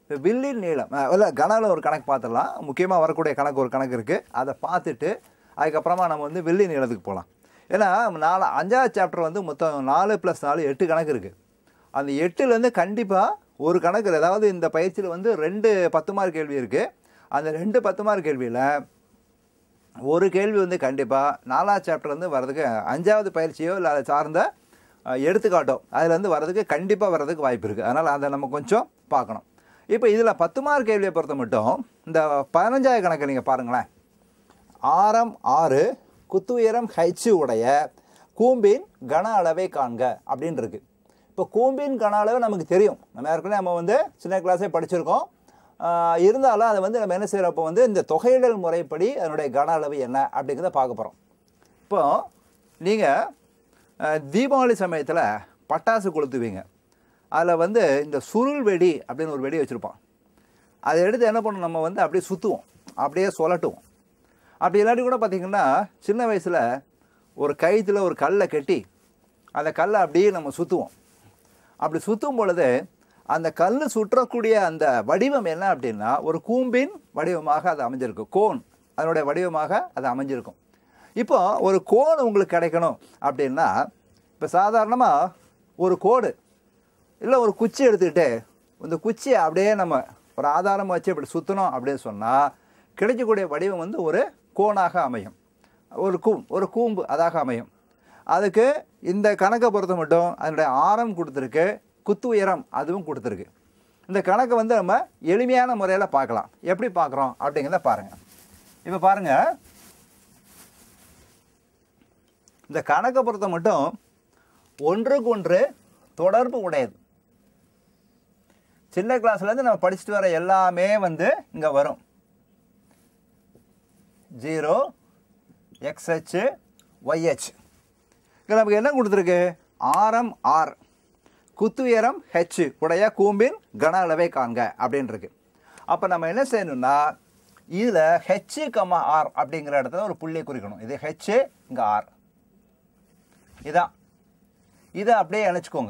இப்போ வில்லின் நீளம் அஹ், இல்லை கனால ஒரு கணக்கு பார்த்துடலாம் முக்கியமாக வரக்கூடிய கணக்கு ஒரு கணக்கு இருக்குது அதை பார்த்துட்டு அதுக்கப்புறமா நம்ம வந்து வில்லின் நீளத்துக்கு போகலாம் ஏன்னா நாலு அஞ்சாவது சாப்டர் வந்து மொத்தம் நாலு ப்ளஸ் நாலு எட்டு கணக்கு இருக்குது அந்த எட்டுலேருந்து கண்டிப்பாக ஒரு கணக்கு இருக்கு. அதாவது இந்த பயிற்சியில் வந்து ரெண்டு பத்து மார்க் கேள்வி இருக்குது அந்த ரெண்டு பத்து மார்க் கேள்வியில் ஒரு கேள்வி வந்து கண்டிப்பாக நாலாவது சாப்டர் வந்து வர்றதுக்கு அஞ்சாவது பயிற்சியோ இல்லை அதை சார்ந்த அஹ், எடுத்துக்காட்டோ அதுலேருந்து வர்றதுக்கு கண்டிப்பாக வர்றதுக்கு வாய்ப்பு இருக்குது அதனால் அதை நம்ம கொஞ்சம் பார்க்கணும் இப்போ இதில் பத்து மார்க் கேள்வியை பொறுத்த மட்டும் இந்த பதினஞ்சாவது கணக்கு நீங்கள் பாருங்களேன் ஆரம் ஆறு குத்து உயரம் ஹெச் உடைய கூம்பின் கன அளவை காண்க அப்படின்னு இருக்கு இப்போ கூம்பின் கன அளவு நமக்கு தெரியும் நம்ம ஏற்கனவே நம்ம வந்து சின்ன கிளாஸே படிச்சிருக்கோம் ஆஹ் இருந்தாலும் அதை வந்து நம்ம என்ன செய்கிறப்போ வந்து இந்த தொகையிடல் முறைப்படி அதனுடைய கன அளவு என்ன அப்படிங்கிறத பார்க்க போகிறோம் இப்போ நீங்கள் தீபாவளி சமயத்தில் பட்டாசு கொளுத்துவீங்க அதில் வந்து இந்த சுருள் வெடி அப்படின்னு ஒரு வெடி வச்சுருப்பான் அதை எடுத்து என்ன பண்ணணும் நம்ம வந்து அப்படியே சுற்றுவோம் அப்படியே சொல்லட்டுவோம் அப்படி இல்லாட்டி கூட பார்த்திங்கன்னா சின்ன வயசில் ஒரு கயிற்றுல ஒரு கல்லை கட்டி அந்த கல்லை அப்படியே நம்ம சுற்றுவோம் அப்படி சுற்றும் பொழுது அந்த கல் சுற்றக்கூடிய அந்த வடிவம் என்ன அப்படின்னா ஒரு கூம்பின் வடிவமாக அது அமைஞ்சிருக்கும் கோன் அதனுடைய வடிவமாக அது அமைஞ்சிருக்கும் இப்போ ஒரு கோன் உங்களுக்கு கிடைக்கணும் அப்படின்னா இப்போ சாதாரணமாக ஒரு கோடு இல்லை ஒரு குச்சி எடுத்துக்கிட்டு இந்த குச்சியை அப்படியே நம்ம ஒரு ஆதாரம் வச்சு இப்படி சுற்றணும் அப்படின்னு சொன்னால் கிடைக்கக்கூடிய வடிவம் வந்து ஒரு கோணாக அமையும் ஒரு கூம் ஒரு கூம்பு அதாக அமையும் அதுக்கு இந்த கணக்கை பொறுத்த மட்டும் அதனுடைய ஆரம் கொடுத்துருக்கு குத்து உயரம் அதுவும் கொடுத்துருக்கு இந்த கணக்கை வந்து நம்ம எளிமையான முறையில் பார்க்கலாம் எப்படி பார்க்குறோம் அப்படிங்கிறத பாருங்கள் இப்போ பாருங்கள் இந்த கணக்கை பொறுத்த மட்டும் ஒன்றுக்கு ஒன்று தொடர்பு உடையது சின்ன கிளாஸ்லேருந்து நம்ம படிச்சுட்டு வர எல்லாமே வந்து இங்கே வரும் ஜீரோ எக்ஸ்ஹெச் ஒய்ஹெச் இங்கே நமக்கு என்ன கொடுத்துருக்கு ஆரம் ஆர் குத்துயரம் ஹெச் உடைய கூம்பின் கன அளவை காண்க அப்படின்னு இருக்கு அப்போ நம்ம என்ன செய்யணும்னா இதில் ஹெச் கமா ஆர் அப்படிங்கிற இடத்துல ஒரு புள்ளியை குறிக்கணும் இது ஹெச் இங்கே ஆர் இதான் இதை அப்படியே இணைச்சிக்கோங்க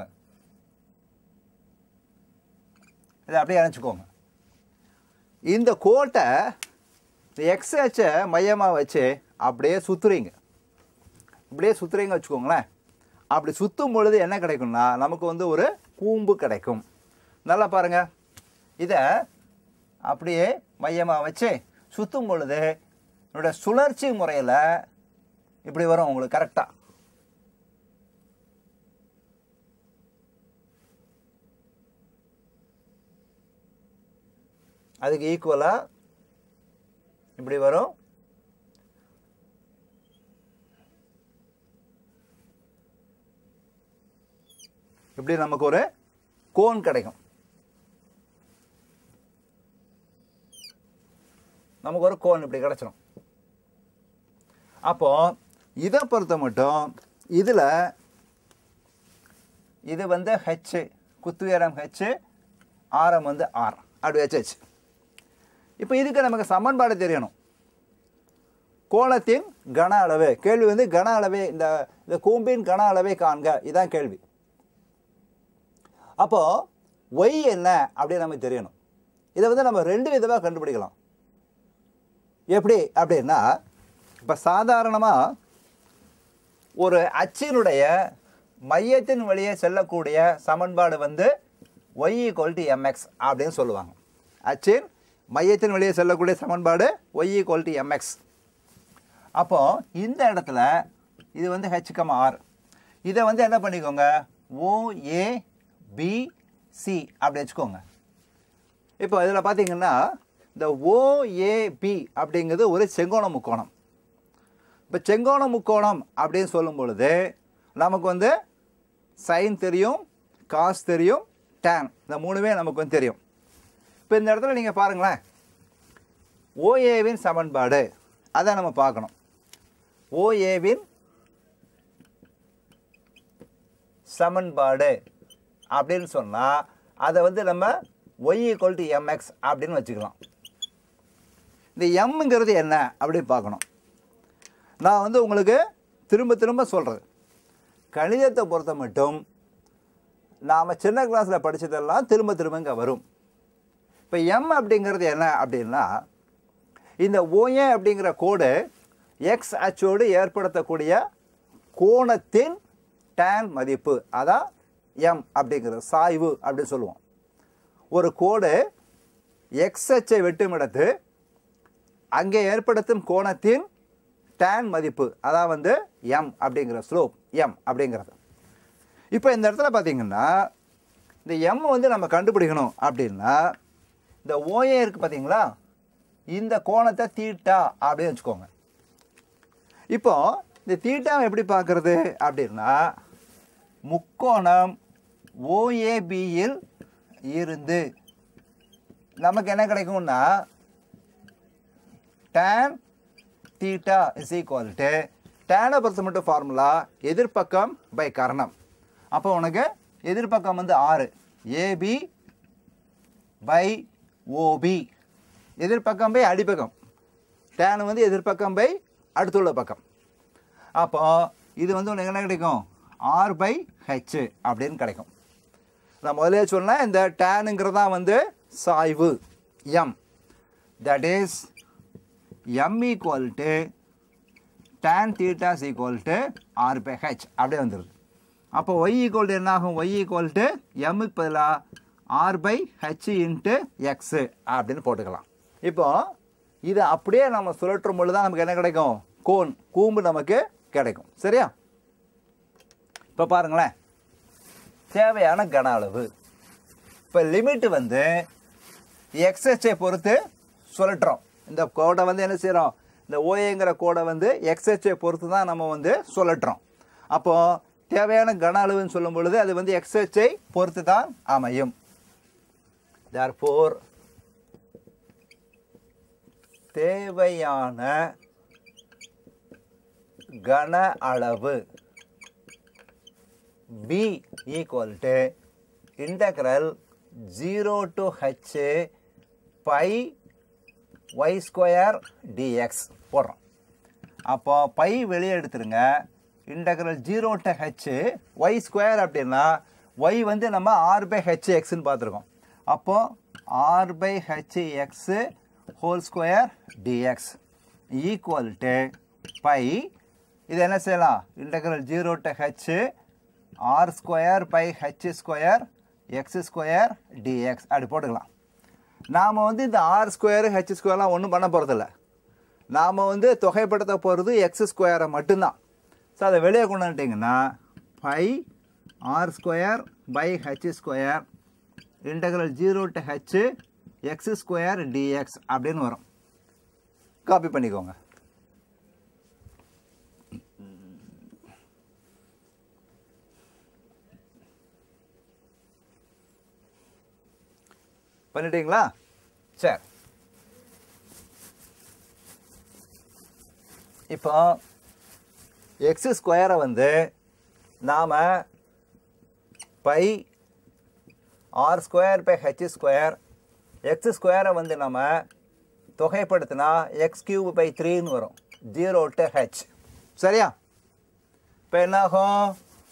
இதை அப்படியே இணைச்சிக்கோங்க இந்த கோட்டை இந்த எக்ஸ்ஹெச்சை மையமாக வச்சு அப்படியே சுற்றுறீங்க இப்படியே சுற்றுறீங்க வச்சுக்கோங்களேன் அப்படி சுற்றும் பொழுது என்ன கிடைக்கும்னா நமக்கு வந்து ஒரு கூம்பு கிடைக்கும் நல்லா பாருங்க இதை அப்படியே மையமாக வச்சு சுற்றும் பொழுது என்னோட சுழற்சி முறையில் இப்படி வரும் உங்களுக்கு கரெக்டாக அதுக்கு ஈக்குவலாக இப்படி வரும் இப்படி நமக்கு ஒரு கோன் கிடைக்கும் நமக்கு ஒரு கோன் இப்படி கிடைச்சிடும் அப்போ இதை பொறுத்த மட்டும் இதில் இது வந்து ஹெச் குத்துயரம் ஹெச் ஆரம் வந்து ஆர் அப்படி வச்சாச்சு இப்போ இதுக்கு நமக்கு சமன்பாடு தெரியணும் கோலத்தின் கன அளவு கேள்வி வந்து கன அளவே இந்த இந்த கூம்பின் கன அளவை காண்க இதான் கேள்வி அப்போ ஒய் என்ன அப்படின்னு நமக்கு தெரியணும் இதை வந்து நம்ம ரெண்டு விதமாக கண்டுபிடிக்கலாம் எப்படி அப்படின்னா இப்போ சாதாரணமாக ஒரு அச்சினுடைய மையத்தின் வழியே செல்லக்கூடிய சமன்பாடு வந்து ஒய் ஈக்குவல் டு எம்எக்ஸ் அப்படின்னு சொல்லுவாங்க அச்சின் மையத்தின் வழியே செல்லக்கூடிய சமன்பாடு ஒய் ஈக்குவல் டு எம்எக்ஸ் அப்போ இந்த இடத்துல இது வந்து ஹெச் கம் ஆர் இதை வந்து என்ன பண்ணிக்கோங்க ஓஏ பிசி அப்படி வச்சுக்கோங்க இப்போ இதில் பார்த்தீங்கன்னா இந்த ஓஏபி அப்படிங்கிறது ஒரு செங்கோண முக்கோணம் இப்போ செங்கோண முக்கோணம் அப்படின்னு சொல்லும் பொழுது நமக்கு வந்து சைன் தெரியும் காஸ் தெரியும் டேன் இந்த மூணுமே நமக்கு வந்து தெரியும் இப்போ இந்த இடத்துல நீங்கள் பாருங்களேன் ஓஏவின் சமன்பாடு அதை நம்ம பார்க்கணும் ஓஏவின் சமன்பாடு அப்படின்னு சொன்னால் அதை வந்து நம்ம ஒய் ஈக்குவல் டு எம்எக்ஸ் அப்படின்னு வச்சுக்கலாம் இந்த எம்ங்கிறது என்ன அப்படின்னு பார்க்கணும் நான் வந்து உங்களுக்கு திரும்ப திரும்ப சொல்கிறது கணிதத்தை பொறுத்த மட்டும் நாம் சின்ன கிளாஸில் படித்ததெல்லாம் திரும்ப திரும்ப இங்கே வரும் இப்போ எம் அப்படிங்கிறது என்ன அப்படின்னா இந்த ஓஏ அப்படிங்கிற கோடு எக்ஸ் அச்சோடு ஏற்படுத்தக்கூடிய கோணத்தின் டேன் மதிப்பு அதான் எம் அப்படிங்கிறது சாய்வு அப்படின்னு சொல்லுவோம் ஒரு கோடு எக்ஸ் அச்சை வெட்டும் இடத்து அங்கே ஏற்படுத்தும் கோணத்தின் டேன் மதிப்பு அதான் வந்து எம் அப்படிங்கிற ஸ்லோப் எம் அப்படிங்கிறது இப்போ இந்த இடத்துல பார்த்தீங்கன்னா இந்த எம் வந்து நம்ம கண்டுபிடிக்கணும் அப்படின்னா இந்த ஓஏ இருக்குது பார்த்தீங்களா இந்த கோணத்தை தீட்டா அப்படின்னு வச்சுக்கோங்க இப்போ இந்த தீட்டாவை எப்படி பார்க்கறது அப்படின்னா முக்கோணம் ஓஏபியில் இருந்து நமக்கு என்ன கிடைக்கும்னா tan theta is equal to டேனை பொறுத்த மட்டும் ஃபார்முலா எதிர்ப்பக்கம் பை கரணம் அப்போ உனக்கு எதிர்ப்பக்கம் வந்து ஆறு ஏபி பை ஓபி எதிர்ப்பக்கம் பை அடிப்பக்கம் டேன் வந்து எதிர்ப்பக்கம் பை அடுத்துள்ள பக்கம் அப்போ இது வந்து உனக்கு என்ன கிடைக்கும் ஆர் பை ஹெச் அப்படின்னு கிடைக்கும் நான் முதலே சொன்னேன் இந்த டேனுங்கிறது தான் வந்து சாய்வு M that is M equal to tan theta is equal to R by H அப்படியே வந்துடுது அப்போ ஒய் ஈக்குவல் டு என்ன ஆகும் ஒய் ஈக்குவல் டு எம்முக்கு பதிலாக R by H into X அப்படின்னு போட்டுக்கலாம் இப்போ இதை அப்படியே நம்ம சுழற்றும் பொழுது தான் நமக்கு என்ன கிடைக்கும் கோன் கூம்பு நமக்கு கிடைக்கும் சரியா இப்போ பாருங்களேன் தேவையான கன அளவு இப்போ லிமிட் வந்து எக்ஸ்எஸ்ஐ பொறுத்து சுழற்றுறோம் இந்த கோடை வந்து என்ன செய்கிறோம் இந்த ஓஏங்கிற கோடை வந்து எக்ஸ்எஸ்ஐ பொறுத்து தான் நம்ம வந்து சுழற்றுறோம் அப்போது தேவையான கன அளவுன்னு சொல்லும் பொழுது அது வந்து எக்ஸ்எஸ்ஐ பொறுத்து தான் அமையும் தேர்ஃபோர் தேவையான கன அளவு b equal to integral 0 to h pi y square dx போடுறோம் அப்போ பை வெளியே எடுத்துருங்க integral zero to H Y square அப்படின்னா ஒய் வந்து நம்ம ஆர் பை ஹெச் எக்ஸ்ன்னு பார்த்துருக்கோம் அப்போ R by H X whole square D X equal to pi இது என்ன செய்யலாம் integral zero to H R square by H square X square D X அப்படி போட்டுக்கலாம் நாம் வந்து இந்த ஆர் ஸ்கொயர் ஹெச் ஸ்கொயர்லாம் ஒன்றும் பண்ண போகிறதில்ல நாம் வந்து தொகைப்படுத்த போகிறது எக்ஸ் ஸ்கொயரை மட்டும்தான் ஸோ அதை வெளியே கொண்டு வந்துட்டிங்கன்னா pi R square by H square integral zero to H X square D X அப்படின்னு வரும் காப்பி பண்ணிக்கோங்க பண்ணிட்டீங்களா சரி இப்போ எக்ஸ் ஸ்கொயரை வந்து நாம் pi R square by H square X ஸ்கொயரை வந்து நம்ம தொகைப்படுத்தினா எக்ஸ் கியூப் பை த்ரீன்னு வரும் ஜீரோ டு ஹெச் சரியா இப்போ என்னாகும்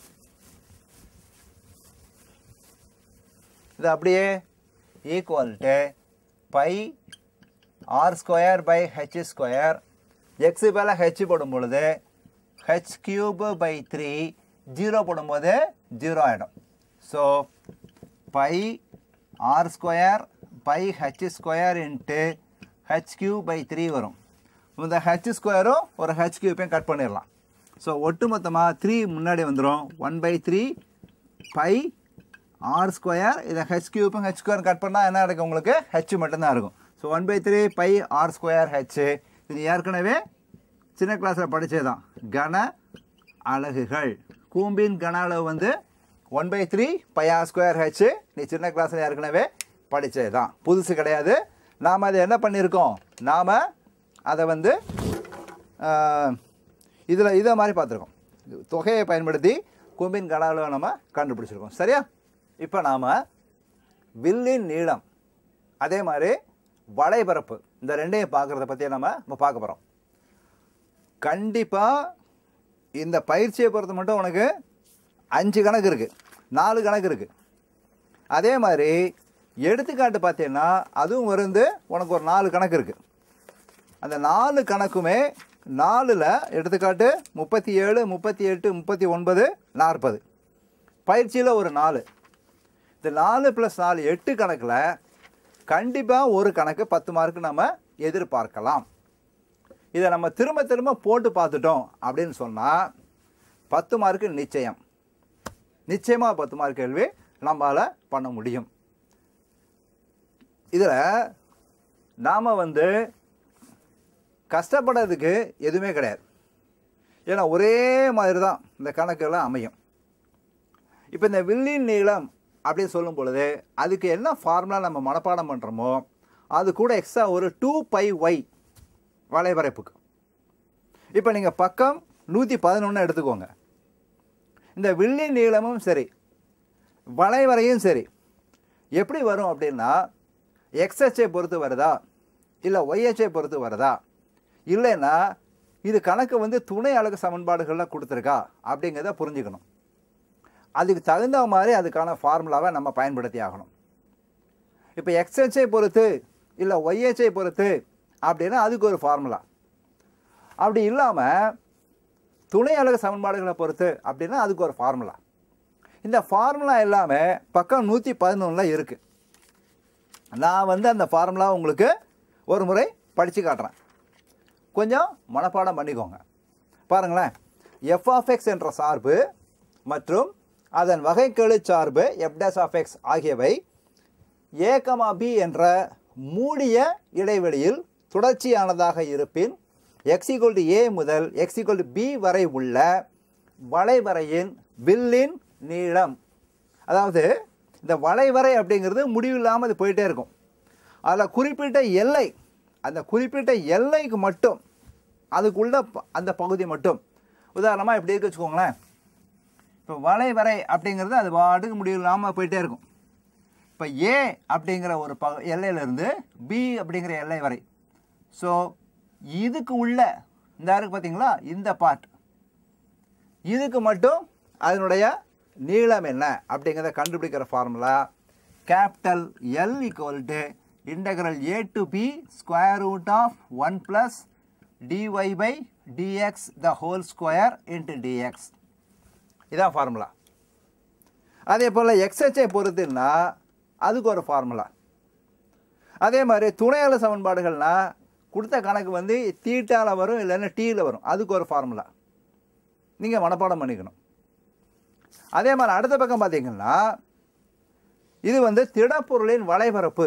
இது அப்படியே equal to pi R square by H square X மேலே ஹெச் போடும் பொழுது H cube by three zero போடும்போது ஜீரோ ஆகிடும் so pi R square by H square into H cube by three வரும் இந்த ஹெச் ஸ்கொயரும் ஒரு ஹெச் கியூப்பையும் கட் பண்ணிடலாம் ஸோ ஒட்டுமொத்தமாக த்ரீ முன்னாடி வந்துடும் one by three pi R square இதை ஹெச் கியூப்பும் ஹெச் ஸ்கொயர் கட் பண்ணால் என்ன கிடைக்கும் உங்களுக்கு ஹெச் மட்டும்தான் இருக்கும் so one by three pi R square H இது ஏற்கனவே சின்ன கிளாஸில் படித்தது தான் கன அலகுகள் கூம்பின் கன அளவு வந்து one by three pi R square H நீ சின்ன கிளாஸில் ஏற்கனவே படித்தது தான் புதுசு கிடையாது நாம் அதை என்ன பண்ணியிருக்கோம் நாம் அதை வந்து இதில் இதை மாதிரி பார்த்துருக்கோம் தொகையை பயன்படுத்தி கூம்பின் கன அளவை நம்ம கண்டுபிடிச்சிருக்கோம் சரியா இப்போ நாம் வில்லின் நீளம் அதே மாதிரி வளைபரப்பு இந்த ரெண்டையும் பார்க்குறத பற்றி நம்ம இப்போ பார்க்க போகிறோம் கண்டிப்பாக இந்த பயிற்சியை பொறுத்த மட்டும் உனக்கு அஞ்சு கணக்கு இருக்குது நாலு கணக்கு இருக்குது அதே மாதிரி எடுத்துக்காட்டு பார்த்தீங்கன்னா அதுவும் வந்து உனக்கு ஒரு நாலு கணக்கு இருக்குது அந்த நாலு கணக்குமே நாலில் எடுத்துக்காட்டு முப்பத்தி ஏழு முப்பத்தி எட்டு முப்பத்தி ஒன்பது நாற்பது பயிற்சியில் ஒரு நாலு இந்த நாலு ப்ளஸ் நாலு எட்டு கணக்கில் கண்டிப்பாக ஒரு கணக்கு பத்து மார்க்கு நம்ம எதிர்பார்க்கலாம் இதை நம்ம திரும்ப திரும்ப போட்டு பார்த்துட்டோம் அப்படின்னு சொன்னால் பத்து மார்க்கு நிச்சயம் நிச்சயமாக பத்து மார்க் கேள்வி நம்மளால் பண்ண முடியும் இதில் நாம் வந்து கஷ்டப்படுறதுக்கு எதுவுமே கிடையாது ஏன்னா ஒரே மாதிரி தான் இந்த கணக்கெல்லாம் அமையும் இப்போ இந்த வில்லின் நீளம் அப்படின்னு சொல்லும் பொழுது அதுக்கு என்ன ஃபார்முலா நம்ம மனப்பாடம் பண்ணுறோமோ அது கூட எக்ஸ்ட்ரா ஒரு டூ பை ஒய் வளைவரைப்புக்கு இப்போ நீங்கள் பக்கம் நூற்றி பதினொன்று எடுத்துக்கோங்க இந்த வில்லின் நீளமும் சரி வளைவரையும் சரி எப்படி வரும் அப்படின்னா எக்ஸ்ஹெச்சை பொறுத்து வருதா இல்லை ஒய்ஹெச்சை பொறுத்து வருதா இல்லைன்னா இது கணக்கு வந்து துணை அழகு சமன்பாடுகள்லாம் கொடுத்துருக்கா அப்படிங்கிறத புரிஞ்சுக்கணும் அதுக்கு தகுந்த மாதிரி அதுக்கான ஃபார்முலாவை நம்ம பயன்படுத்தி ஆகணும் இப்போ எக்ஸ்ஹெச்சை பொறுத்து இல்லை ஒய்ஹெச்சை பொறுத்து அப்படின்னா அதுக்கு ஒரு ஃபார்முலா அப்படி இல்லாமல் துணை அழகு சமன்பாடுகளை பொறுத்து அப்படின்னா அதுக்கு ஒரு ஃபார்முலா இந்த ஃபார்முலா எல்லாமே பக்கம் நூற்றி பதினொன்றில் இருக்குது நான் வந்து அந்த ஃபார்முலா உங்களுக்கு ஒரு முறை படித்து காட்டுறேன் கொஞ்சம் மனப்பாடம் பண்ணிக்கோங்க பாருங்களேன் எஃப் ஆஃப் எக்ஸ் என்ற சார்பு மற்றும் அதன் வகைக்கெழு சார்பு எஃப் டேஸ் ஆஃப் எக்ஸ் ஆகியவை ஏ கமா பி என்ற மூடிய இடைவெளியில் தொடர்ச்சியானதாக இருப்பின் எக்ஸ் ஈக்குவல் டு ஏ முதல் எக்ஸ் ஈக்குவல் டு பி வரை உள்ள வளைவரையின் வில்லின் நீளம் அதாவது இந்த வளைவரை அப்படிங்கிறது முடிவில்லாமல் அது போயிட்டே இருக்கும் அதில் குறிப்பிட்ட எல்லை அந்த குறிப்பிட்ட எல்லைக்கு மட்டும் அதுக்குள்ள ப- அந்த பகுதி மட்டும் உதாரணமாக இப்படி இருக்கு வச்சுக்கோங்களேன் இப்போ வளைவரை அப்படிங்கிறது அது பாட்டுக்கு முடிவில்லாமல் போயிட்டே இருக்கும் இப்போ ஏ அப்படிங்கிற ஒரு ப எல்லையிலேருந்து பி அப்படிங்கிற எல்லை வரை ஸோ இதுக்கு உள்ள இந்த இருக்கு பார்த்தீங்களா இந்த பார்ட் இதுக்கு மட்டும் அதனுடைய நீளம் என்ன அப்படிங்கிறத கண்டுபிடிக்கிற formula capital L equal to integral A to B square root of one plus D Y by D X the whole square into D X இதான் ஃபார்முலா அதே போல் எக்ஸ்ஹெச்சை பொறுத்துன்னா அதுக்கு ஒரு ஃபார்முலா அதே மாதிரி துணையாள சமன்பாடுகள்னா கொடுத்த கணக்கு வந்து தீட்டாவில் வரும் இல்லைன்னா டீயில் வரும் அதுக்கு ஒரு ஃபார்முலா நீங்கள் மனப்பாடம் பண்ணிக்கணும் அதே மாதிரி அடுத்த பக்கம் பார்த்தீங்கன்னா இது வந்து திடப்பொருளின் வளைபரப்பு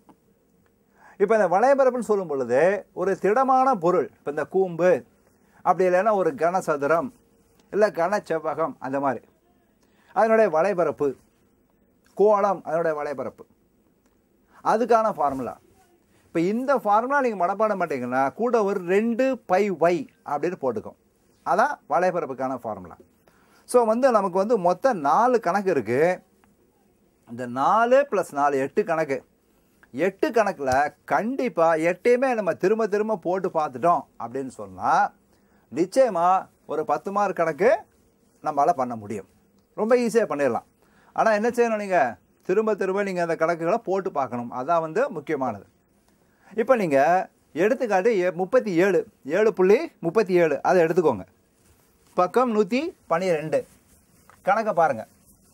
இப்போ இந்த வளைபரப்புன்னு சொல்லும் பொழுது ஒரு திடமான பொருள் இப்போ இந்த கூம்பு அப்படி இல்லைன்னா ஒரு கனசதுரம் இல்லை கனச்செவ்வகம் அந்த மாதிரி அதனுடைய வளைபரப்பு கோளம் அதனுடைய வளைபரப்பு அதுக்கான ஃபார்முலா இப்போ இந்த ஃபார்முலா நீங்கள் மனப்பாடம் மாட்டீங்கன்னா கூட ஒரு ரெண்டு பை ஒய் அப்படின்னு போட்டுக்கும் அதான் வளைபரப்புக்கான ஃபார்முலா ஸோ வந்து நமக்கு வந்து மொத்தம் நாலு கணக்கு இருக்குது இந்த நாலு ப்ளஸ் நாலு எட்டு கணக்கு எட்டு கணக்கில் கண்டிப்பாக எட்டையுமே நம்ம திரும்ப திரும்ப போட்டு பார்த்துட்டோம் அப்படின்னு சொன்னால் நிச்சயமாக ஒரு பத்து மார்க் கணக்கு நம்மளால் பண்ண முடியும் ரொம்ப ஈஸியாக பண்ணிடலாம் ஆனால் என்ன செய்யணும் நீங்கள் திரும்ப திரும்ப நீங்கள் அந்த கணக்குகளை போட்டு பார்க்கணும் அதான் வந்து முக்கியமானது இப்போ நீங்கள் எடுத்துக்காட்டு ஏ முப்பத்தி ஏழு ஏழு புள்ளி முப்பத்தி ஏழு அதை எடுத்துக்கோங்க பக்கம் நூற்றி பன்னிரெண்டு கணக்கை பாருங்கள்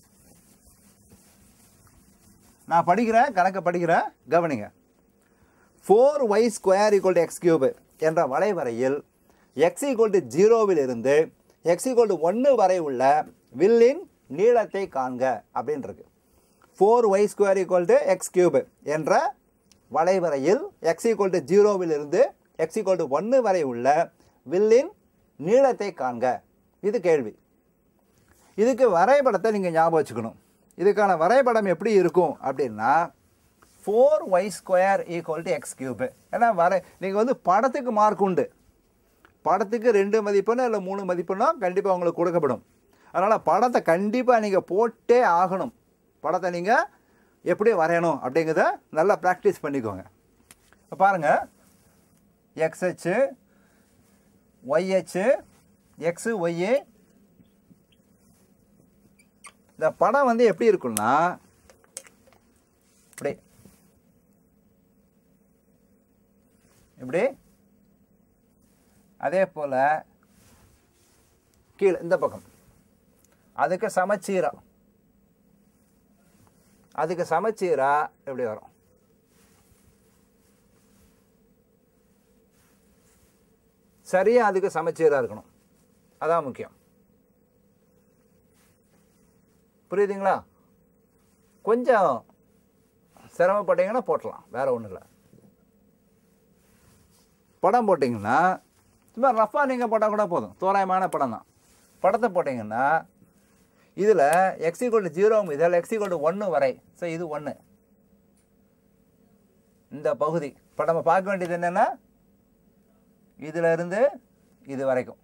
நான் படிக்கிறேன் கணக்கை படிக்கிறேன் கவனிங்க four Y square equal to X cube என்ற வளைவரையில் எக்ஸ் ஈக்குவல் டு ஜீரோவில் இருந்து எக்ஸ் ஈக்குவல் டு ஒன்று வரை உள்ள வில்லின் நீளத்தை காண்க அப்படின்னு இருக்கு four Y square equal to X cube என்ற வளைவரையில் எக்ஸ் ஈக்குவல் டு ஜீரோவில் இருந்து எக்ஸ் ஈக்குவல் டு ஒன்று வரை உள்ள வில்லின் நீளத்தை காண்க இது கேள்வி இதுக்கு வரைபடத்தை நீங்கள் ஞாபகம் வச்சுக்கணும் இதுக்கான வரைபடம் எப்படி இருக்கும் அப்படின்னா four Y square equal to X cube ஏன்னா வரை நீங்கள் வந்து படத்துக்கு மார்க் உண்டு படத்துக்கு ரெண்டு மதிப்பெண்ணோ இல்லை மூணு மதிப்பெண்ணோ கண்டிப்பாக உங்களுக்கு கொடுக்கப்படும் அதனால் படத்தை கண்டிப்பாக நீங்கள் போட்டே ஆகணும் படத்தை நீங்கள் எப்படி வரையணும் அப்படிங்கிறத நல்லா ப்ராக்டிஸ் பண்ணிக்கோங்க இப்போ பாருங்கள் எக்ஸ்ஹெச்சு ஒய்ஹெச்சு எக்ஸு ஒய்ஏ இந்த படம் வந்து எப்படி இருக்கும்னா இப்படி இப்படி அதே போல் கீழே இந்த பக்கம் அதுக்கு சமச்சீரா அதுக்கு சமச்சீரா இப்படி வரும் சரியாக அதுக்கு சமச்சீராக இருக்கணும் அதான் முக்கியம் புரியுதுங்களா கொஞ்சம் சிரமப்பட்டீங்கன்னா போட்டலாம் வேற ஒன்றும் இல்லை படம் போட்டிங்கன்னா சும்மா ரஃபாக நீங்கள் போட்டால் கூட போதும் தோராயமான படம் தான் படத்தை போட்டிங்கன்னா இதில் எக்ஸி கொண்டு ஜீரோ இதில் எக்ஸி கொண்டு ஒன்று வரை ஸோ இது ஒன்று இந்த பகுதி இப்போ நம்ம பார்க்க வேண்டியது என்னென்னா இதில் இருந்து இது வரைக்கும்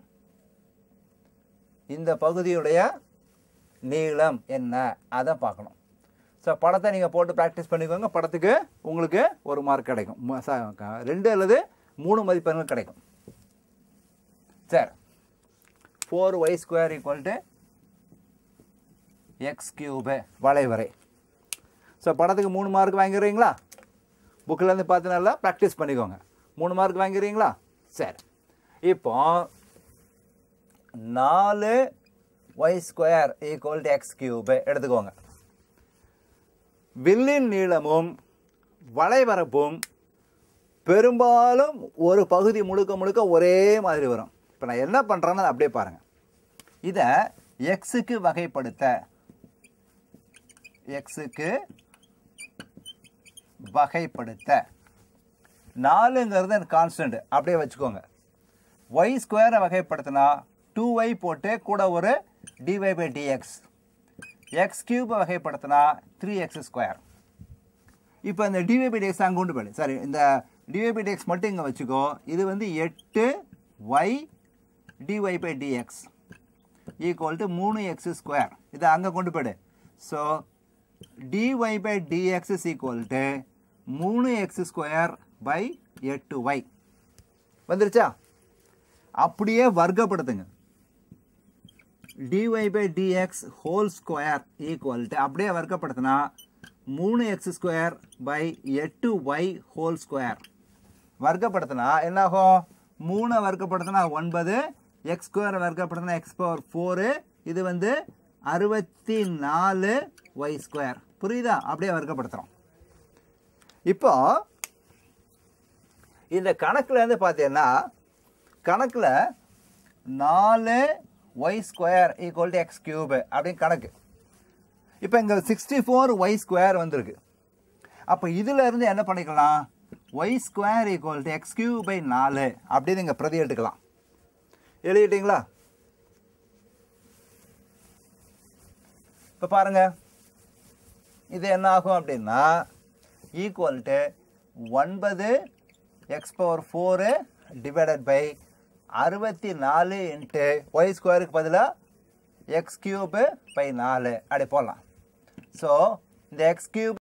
இந்த பகுதியுடைய நீளம் என்ன அதை பார்க்கணும் ஸோ படத்தை நீங்கள் போட்டு ப்ராக்டிஸ் பண்ணிக்கோங்க படத்துக்கு உங்களுக்கு ஒரு மார்க் கிடைக்கும் மு- ச- க- ரெண்டு அல்லது மூணு மதிப்பெண்கள் கிடைக்கும் சரி four Y square equal to X cube வளைவரை ஸோ படத்துக்கு மூணு மார்க் வாங்கிடுறீங்களா புக்கிலேருந்து பார்த்து நல்லா ப்ராக்டிஸ் பண்ணிக்கோங்க மூணு மார்க் வாங்கிடுறீங்களா சரி இப்போ நாலு Y square equal to X cube எடுத்துக்கோங்க வில்லின் நீளமும் வளைவரப்பும் பெரும்பாலும் ஒரு பகுதி முழுக்க முழுக்க ஒரே மாதிரி வரும் இப்போ நான் என்ன பண்ணுறேன்னு அதை அப்படியே பாருங்கள் இதை எக்ஸுக்கு வகைப்படுத்த எக்ஸுக்கு வகைப்படுத்த நாலுங்கிறது கான்ஸ்டன்ட் அப்படியே வச்சுக்கோங்க ஒய் ஸ்கொயரை வகைப்படுத்தினா டூ ஒய் போட்டு கூட ஒரு டிவை பை டிஎக்ஸ் எக்ஸ் கியூபை வகைப்படுத்தினா த்ரீ எக்ஸ் ஸ்கொயர் இப்போ இந்த டிவை பை டிஎக்ஸ் அங்கே கொண்டு போயிடு சாரி இந்த டிவை பை டிஎக்ஸ் மட்டும் இங்கே வச்சுக்கோ இது வந்து எட்டு Y D Y by D X equal to மூணு எக்ஸ் ஸ்கொயர் இதை அங்கே கொண்டு போயிடு so D Y by D X is equal to மூணு எக்ஸ் ஸ்கொயர் பை எட்டு ஒய் வந்துருச்சா அப்படியே வர்க்கப்படுத்துங்க dy by D X whole square equal to அப்படியே வர்க்கப்படுத்தினா மூணு எக்ஸ் ஸ்கொயர் பை எட்டு ஒய் ஹோல் ஸ்கொயர் வர்க்கப்படுத்தினா என்னாகும் மூணை வர்க்கப்படுத்தினா ஒன்பது எக்ஸ் ஸ்கொயர் வர்க்கப்படுத்தினா எக்ஸ் பவர் ஃபோரு இது வந்து அறுபத்தி நாலு ஒய் ஸ்கொயர் புரியுதா அப்படியே வர்க்கப்படுத்துகிறோம் இப்போ இந்த கணக்குல இருந்து பார்த்தீங்கன்னா கணக்கில் நாலு Y square equal to X cube அப்படின்னு கணக்கு இப்போ இங்கே சிக்ஸ்டி ஃபோர் ஒய் ஸ்கொயர் வந்திருக்கு அப்போ இதில் இருந்து என்ன பண்ணிக்கலாம் Y square equal to X cube by நாலு அப்படின்னு இங்கே பிரதி எடுத்துக்கலாம் எழுதிட்டீங்களா இப்போ பாருங்க இது என்ன ஆகும் அப்படின்னா ஈக்குவல் டு ஒன்பது X power four divided by அறுபத்தி நாலு இன்ட்டு ஒய் ஸ்கொயருக்கு பதிலாக எக்ஸ் கியூபு பை நாலு அப்படி போடலாம் ஸோ இந்த எக்ஸ் கியூப்